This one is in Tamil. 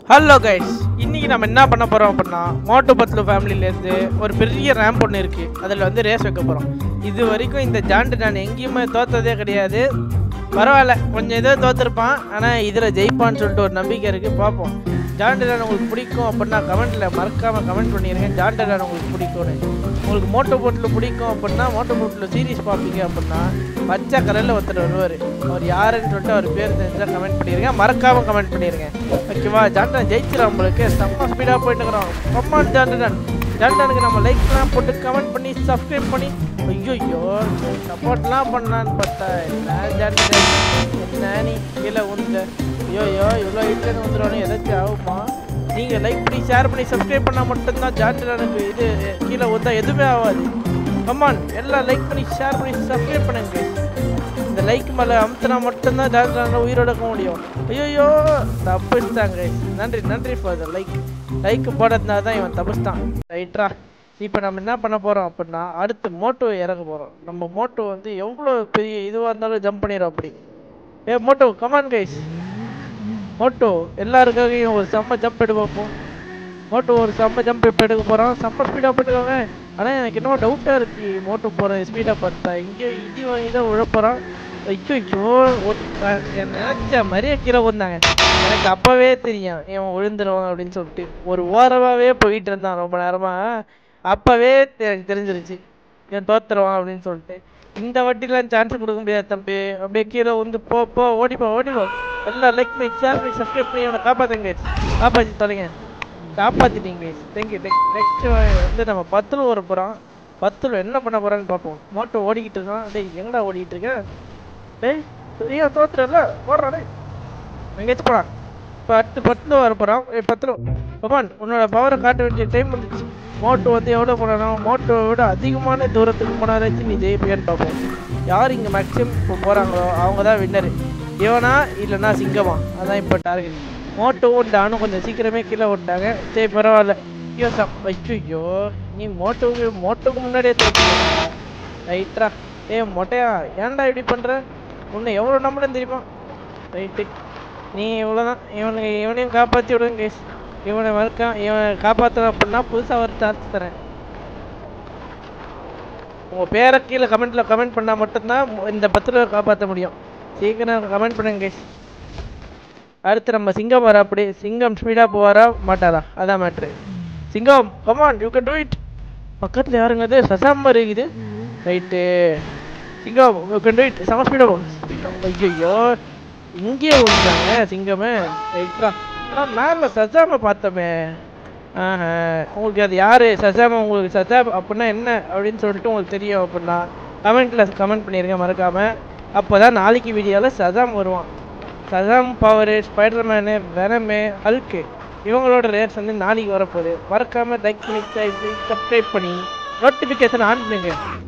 ஹலோ கைஸ் இன்னைக்கு நம்ம என்ன பண்ண போறோம் அப்படின்னா மோட்டோ பத்லு ஃபேமிலியிலேருந்து ஒரு பெரிய ரேம்ப் ஒன்று இருக்கு அதில் வந்து ரேஸ் வைக்க போறோம் இது வரைக்கும் இந்த ஜாண்டு நான் எங்கேயுமே தோத்ததே கிடையாது பரவாயில்ல கொஞ்சம் ஏதோ தோத்துருப்பான் ஆனால் இதில் ஜெயிப்பான்னு சொல்லிட்டு ஒரு நம்பிக்கை இருக்கு பார்ப்போம் ஜாண்டரான் உங்களுக்கு பிடிக்கும் அப்படின்னா கமெண்ட்டில் மறக்காமல் கமெண்ட் பண்ணிடுங்க ஜாண்டரான் உங்களுக்கு பிடிக்கும்னு உங்களுக்கு மோட்டோ போட்டில் பிடிக்கும் அப்படின்னா மோட்டோ போட்டில் சீரிஸ் பார்ப்பீங்க அப்படின்னா பச்சை கலரில் ஒருத்தர் வருவார் அவர் யாருன்னு சொல்லிட்டு அவர் பேர் தெரிஞ்சால் கமெண்ட் பண்ணிடுங்க மறக்காமல் கமெண்ட் பண்ணிடுங்க ஓகேவா ஜாண்டன் ஜெயிச்சிடும் நம்மளுக்கு செம்ம ஸ்பீடாக போயிட்டு இருக்கிறோம் கம்மான் ஜாண்டன் ஜாண்டனுக்கு நம்ம லைக்லாம் போட்டு கமெண்ட் பண்ணி சப்ஸ்கிரைப் பண்ணி ஐயோ சப்போர்ட்லாம் பண்ணலான்னு பார்த்தா என்ன ஜாண்டன் என்ன நீ கீழே உந்த ஐயோயோ இவ்வளோ ஹிட்லேருந்து வந்துடுவானு எதாச்சும் ஆகுமா நீங்கள் லைக் பண்ணி ஷேர் பண்ணி சப்ஸ்கிரைப் பண்ணால் மட்டும்தான் ஜாண்டனுக்கு இது கீழே வந்தா எதுவுமே ஆகாது கம்மான் எல்லாம் லைக் பண்ணி ஷேர் பண்ணி சப்ஸ்கிரைப் பண்ணுங்க இந்த லைக் மேலே அமுத்தினா மட்டும்தான் ஜாண்டனால உயிரோட இருக்க முடியும் ஐயோ தப்பிச்சிட்டாங்க நன்றி நன்றி ஃபார் த லைக் லைக் போடுறதுனால தான் இவன் தப்பிச்சிட்டான் ரைட்ரா இப்போ நம்ம என்ன பண்ண போகிறோம் அப்படின்னா அடுத்து மோட்டோ இறக்க போகிறோம் நம்ம மோட்டோ வந்து எவ்வளோ பெரிய இதுவாக இருந்தாலும் ஜம்ப் பண்ணிடும் அப்படி ஏ மோட்டோ கமான் கைஸ் மோட்டோ எல்லாருக்காகவும் ஒரு செம்ம ஜம்ப் எடுக்க பார்ப்போம் மோட்டோ ஒரு செம்ம ஜம்ப் இப்போ எடுக்க போகிறோம் செம்ம ஸ்பீடாக போட்டுக்கோங்க ஆனால் எனக்கு என்னமோ டவுட்டாக இருக்கு மோட்டோ போகிறேன் ஸ்பீடாக பார்த்தா இங்கே இடி வாங்கி தான் உழப்போகிறோம் ஐயோ நினைச்ச மாதிரியே கீழே வந்தாங்க எனக்கு அப்போவே தெரியும் இவன் விழுந்துருவான் அப்படின்னு சொல்லிட்டு ஒரு ஓரமாகவே போயிட்டு இருந்தான் ரொம்ப நேரமாக அப்போவே எனக்கு தெரிஞ்சிருச்சு இவன் தோத்துருவான் அப்படின்னு சொல்லிட்டு இந்த வாட்டிலாம் சான்ஸ் கொடுக்க முடியாது தம்பி அப்படியே கீழே வந்து போ போ ஓடிப்போ ஓடிப்போ எல்லாம் லைக் பண்ணி ஷேர் பண்ணி சப்ஸ்கிரைப் பண்ணி அவனை காப்பாற்றுங்க காப்பாற்றி தொலைங்க காப்பாற்றிட்டீங்க தேங்க்யூ நெக்ஸ்ட் வந்து நம்ம பத்தில் வர போகிறோம் பத்தில் என்ன பண்ண போகிறான்னு பார்ப்போம் மோட்டோ ஓடிக்கிட்டு இருக்கான் டேய் எங்கடா ஓடிக்கிட்டு இருக்க டேய் சரியா தோத்துறல ஓடுறா டேய் எங்கேயாச்சும் போடா இப்போ அடுத்து பத்தில் வர போகிறான் பத்தில் கமான் உன்னோட பவரை காட்ட வேண்டிய டைம் வந்துச்சு மோட்டோ வந்து எவ்வளோ போனாலும் மோட்டோவை விட அதிகமான தூரத்துக்கு போனாலாச்சும் நீ ஜெயிப்பியான்னு பார்ப்போம் யார் இங்கே மேக்ஸிமம் இப்போ போகிறாங்களோ அவங்க தான் வின்னரு இவனா இல்லைன்னா சிங்கமா அதான் இப்போ டார்கெட் மோட்டோ டானும் கொஞ்சம் சீக்கிரமே கீழே விட்டாங்க சரி பரவாயில்ல ஐயோ சப் ஐயோ நீ மோட்டோவுக்கு மோட்டோவுக்கு முன்னாடியே தோற்று ரைட்ரா ஏ மொட்டையா ஏன்டா இப்படி பண்ணுற உன்னை எவ்வளோ நம்பணும் தெரியுமா ரைட்டு நீ இவ்வளோதான் இவனுக்கு இவனையும் காப்பாற்றி விடுங்க கேஸ் இவனை மறுக்கான் இவனை காப்பாற்றணும் அப்படின்னா புதுசாக ஒரு சான்ஸ் தரேன் உங்கள் பேரை கீழே கமெண்ட்டில் கமெண்ட் பண்ணால் மட்டும்தான் இந்த பத்து ரூபா காப்பாற்ற முடியும் சீக்கிரம் கமெண்ட் பண்ணுங்க கேஸ் அடுத்து நம்ம சிங்கம் வர அப்படி சிங்கம் ஸ்பீடாக போவாரா மாட்டாரா அதான் மேட்ரு சிங்கம் come on you can do it பக்கத்தில் யாருங்க அது சசாம இருக்குது ரைட்டு சிங்கம் யூ கேன் டூ இட் செம ஸ்பீடாக போகும் ஐயோ இங்கேயே விழுந்தாங்க சிங்கமே ரைட்ரா ஆனால் மேலே சசாம பார்த்தோமே ஆஹா உங்களுக்கு அது யார் சசாம உங்களுக்கு சசாம் அப்படின்னா என்ன அப்படின்னு சொல்லிட்டு உங்களுக்கு தெரியும் அப்படின்னா கமெண்ட்டில் கமெண்ட் பண்ணிடுங்க மறக்காமல் அப்போ தான் நாளைக்கு வீடியோவில் சசாம் வருவான் Shazam power Spiderman Venom Hulk இவங்களோட ரேட்ஸ் வந்து நாளைக்கு வரப்போகுது மறக்காமல் லைக் பண்ணி சப்ஸ்கிரைப் பண்ணி நோட்டிஃபிகேஷன் ஆன் பண்ணுங்க